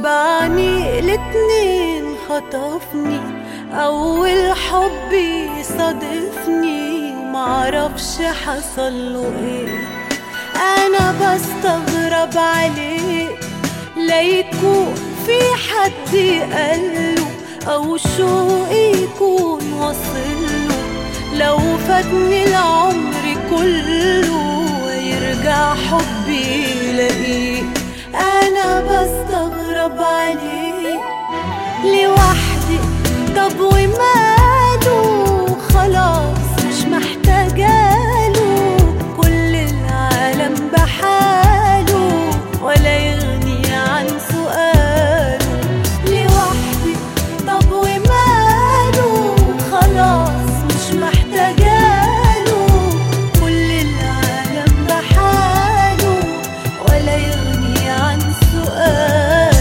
بعني الاتنين خطفني أول حب يصادفني معرفش حصله ايه أنا بستغرب عليه لا يكون في حد قاله أو شوق يكون وصله لو فاتني العمر كله يرجع حبي يلاقيه أنا بستغرب عليه لوحدي طب وماله خلاص مش محتاجاله كل العالم بحاله ولا يغني عن سؤاله لوحدي طب وماله خلاص مش محتاجاله كل العالم بحاله ولا يغني عن سؤاله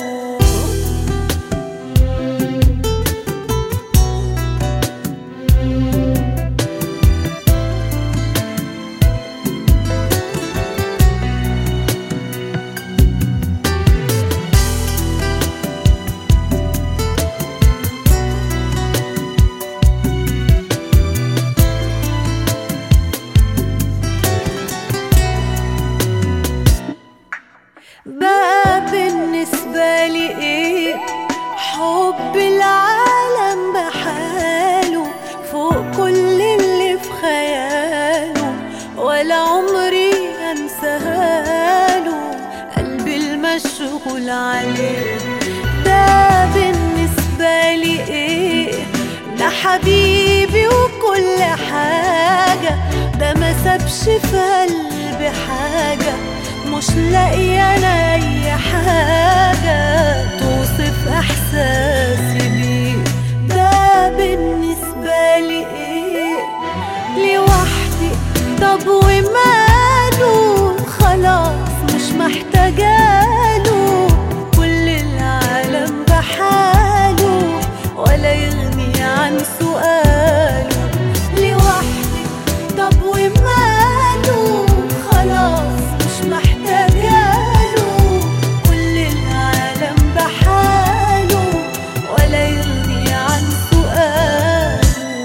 بقى بالنسبة لي ايه حب العالم بحاله فوق كل اللي في خياله ولا عمري انساله قلبي المشغول عليه ده بالنسبة لي ايه ده حبيبي وكل حاجة ده ما سابش في قلبي حاجة مش لاقية أنا أي حاجة توصف إحساسي بيه ده بالنسبة لي إيه لوحدي طب وماله خلاص مش محتاجاله كل العالم بحاله ولا يغني عن سؤاله لوحدي طب وماله خلاص مش محتاجاله كل العالم بحاله ولا يغني عن سؤاله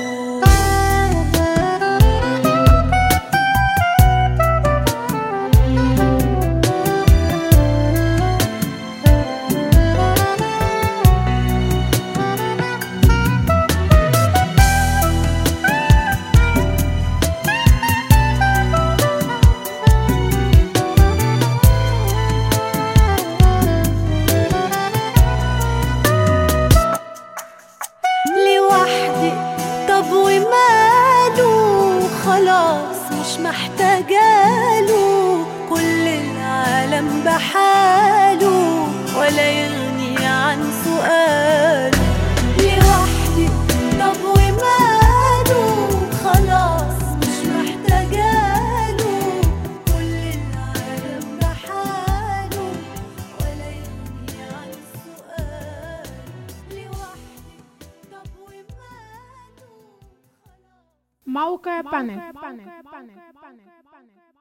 لوحدي طب وماله خلاص مش محتاجاله كل العالم بحاله ولا يغني عن سؤاله لوحدي طب وماله خلاص مش محتاجاله كل العالم بحاله ولا يغني عن سؤاله لوحدي طب وماله موقع بانل